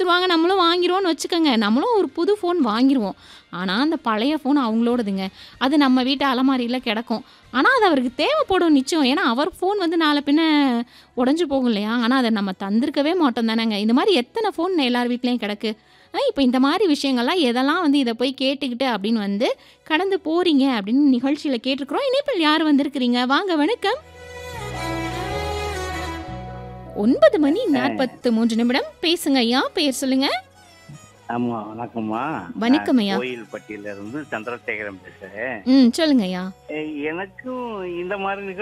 வாங்கிருவாங்க நம்மளும் வாங்கிருவோம்னு வச்சுக்கோங்க நம்மளும் ஒரு புது ஃபோன் வாங்கிருவோம் ஆனால் அந்த பழைய ஃபோன் அவங்களோடதுங்க அது நம்ம வீட்டு அலமாரியில் கிடக்கும் ஆனால் அது அவருக்கு தேவைப்படும் நிச்சயம் ஏன்னா அவர் ஃபோன் வந்து நாளை பின்ன உடஞ்சி போகும் இல்லையா ஆனால் அதை நம்ம தந்திருக்கவே மாட்டோம் தானேங்க இந்த மாதிரி எத்தனை ஃபோன் எல்லார் வீட்லேயும் கிடக்கு இப்போ இந்த மாதிரி விஷயங்கள்லாம் எதெல்லாம் வந்து இதை போய் கேட்டுக்கிட்டு அப்படின்னு வந்து கடந்து போறீங்க அப்படின்னு நிகழ்ச்சியில் கேட்டிருக்கிறோம் இணைப்பில் யார் வந்திருக்கிறீங்க வாங்க வணக்கம் ஒன்பது மணி நாற்பத்து மூன்று நிமிடம் பேசுங்க ஐயா பேர் சொல்லுங்க ஆமா வணக்கம்மா வணக்கம் ஐயா. நான் கோயில்பட்டியில இருந்து சந்திரசேகரன் பேசுறேன் ம் சொல்லுங்க ஐயா எ- எனக்கும் இந்த மாதிரி நிகழ்ச்சி